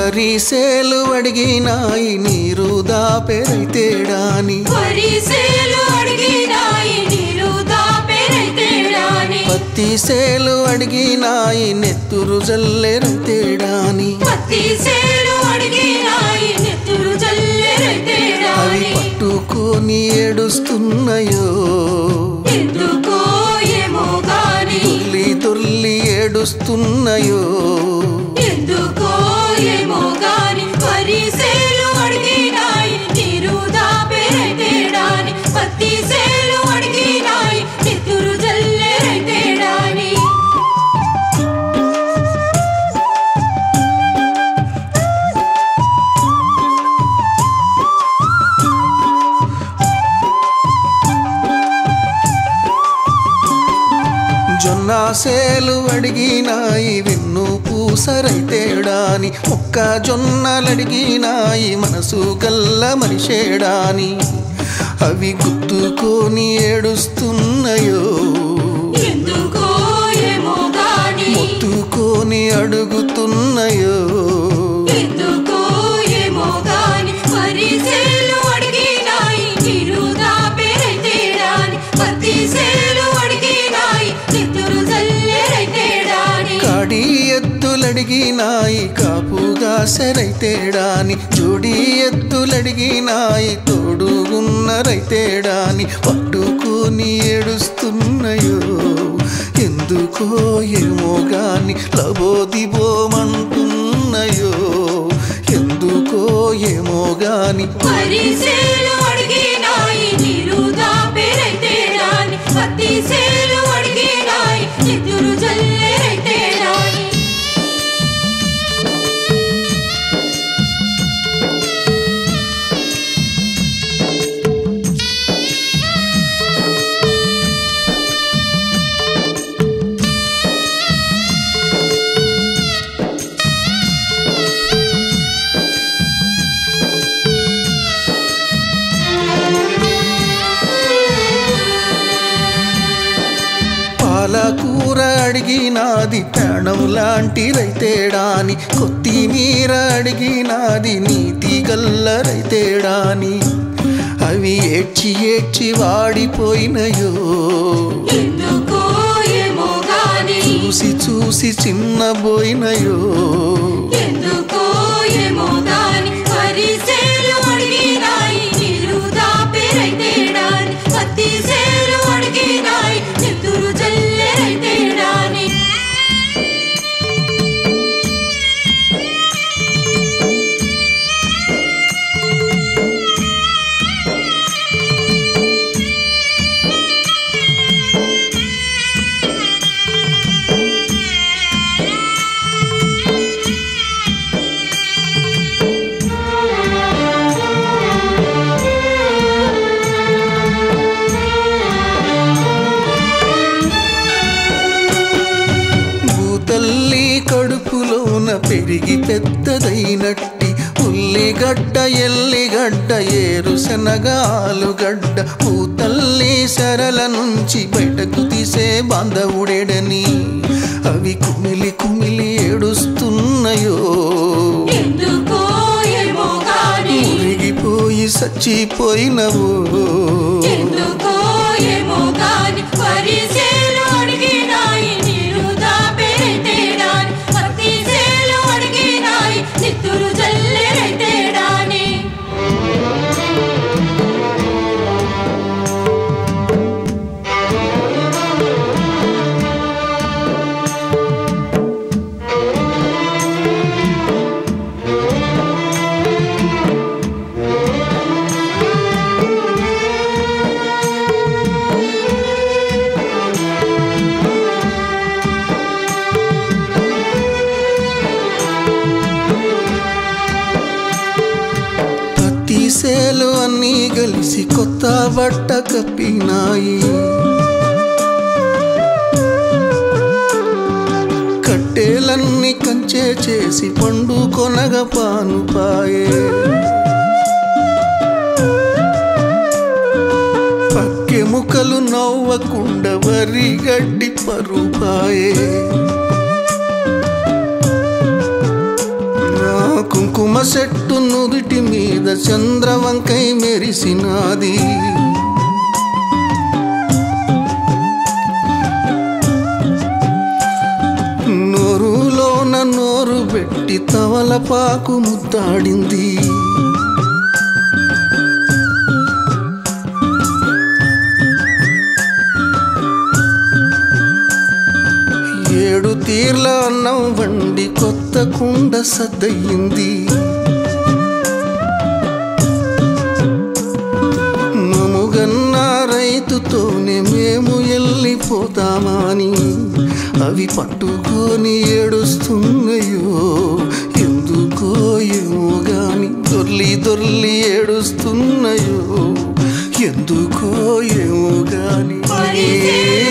వరిసేలు అడిగినాయి నీరు దాపెరైతేడాని వరిసేలు అడిగినాయి నీరు దాపెరైతేడాని పత్తి సేలు అడిగినాయి నెత్తురు జల్లెరైతేడాని పత్తి సేలు అడిగినాయి నెత్తురు అవి జల్లెరైతేడాని పట్టుకొని ఏడుస్తున్నాయో ఎందుకో ఏమో గాని తుల్లి తుల్లి ఏడుస్తున్నాయో ఎందుకో ఏమో గాని వరిసేలు అడిగినాయి నీరు దాపెరైతేడాని పత్తి సేలు అడిగినాయి నెత్తురు జల్లెరైతేడాని జొన్న సేలు అడిగినాయి వెన్ను పూసరైతేడాని ఒక్క జొన్నలు అడిగినాయి మనసు గల్ల మనిషేడాని అవి గుర్తుకొని ఏడుస్తున్నాయో ఎందుకో ఏమో గాని మొత్తుకొని అడుగుతున్నాయో ఎందుకో ఏమో గాని వరిసేలు అడిగినాయి నీరు దాపెరైతేడాని పత్తి సేలు అడిగినాయి నెత్తురు జల్లెరైతేడాని కాడి ఎద్దులడిగినాయి కాపుగా సరైతేడాని జోడి ఎద్దులడిగినాయి తోడుగున్నరైతేడాని పట్టుకొని ఏడుస్తున్నాయో ఎందుకో ఏమో గాని లబోదిబోమంటున్నాయో ఎందుకో ఏమో గాని వరిసేలు అడిగినాయి నీరు దాపెరైతేడాని పత్తి సేలు అడిగినాయి నెత్తురు జల్లెరైతేడాని పాలకూర అడిగినాది ప్రాణం లాంటి రైతేడాని కొత్తిమీర అడిగినాది నీతి గల్ల రైతేడాని అవి ఏడ్చి ఏడ్చి వాడిపోయినయో ఎందుకో ఏమో గాని చూసి చూసి చిన్నబోయినయో ఎందుకో ఏమో గాని వరిసేలు అడిగినాయి నీరు దాపెరైతేడాని పత్తి సేలు అడిగినాయి నెత్తురు జల్లెరైతేడాని భూతల్లి కడుపులోన పెరిగి పెద్దదైనట్టి ఉల్లిగడ్డ ఎల్లిగడ్డ ఏరుశనగ ఆలుగడ్డ భూతల్లి సరల నుంచి బయటకు తీసే బాంధవుడేడని అవి కుమిలి కుమిలి ఏడుస్తున్నాయో ఎందుకో ఏమో గాని మురిగిపోయి చచ్చిపోయినవో ఎందుకో ఏమో గాని వరిసేలు అడిగినాయి నీరు దాపెరైతేడాని పత్తి సేలు అడిగినాయి నెత్తురు జల్లెరైతేడాని పత్తి సేలు అన్నీ కలిసి కొత్త బట్ట కప్పినాయి కట్టేలన్నీ కంచే చేసి పండు కొనగ పానుపాయే పక్కె ముక్కలు నవ్వకుండ వరి గడ్డి పరుపాయే నాకు చెట్టు నుదుటి మీద చంద్రవంకై మెరిసినాది నోరులోన నోరు పెట్టి తవలపాకు ముద్దాడింది ఏడు తీర్ల అన్నం వండి కొత్త కుండ సద్దయింది మముగన్న రైతుతోనే మేము వెళ్ళిపోతామని అవి పట్టుకొని ఏడుస్తున్నాయో ఎందుకో ఏమో గాని దొర్లి దొర్లి ఏడుస్తున్నాయో ఎందుకో ఏమో గాని వరిసేలు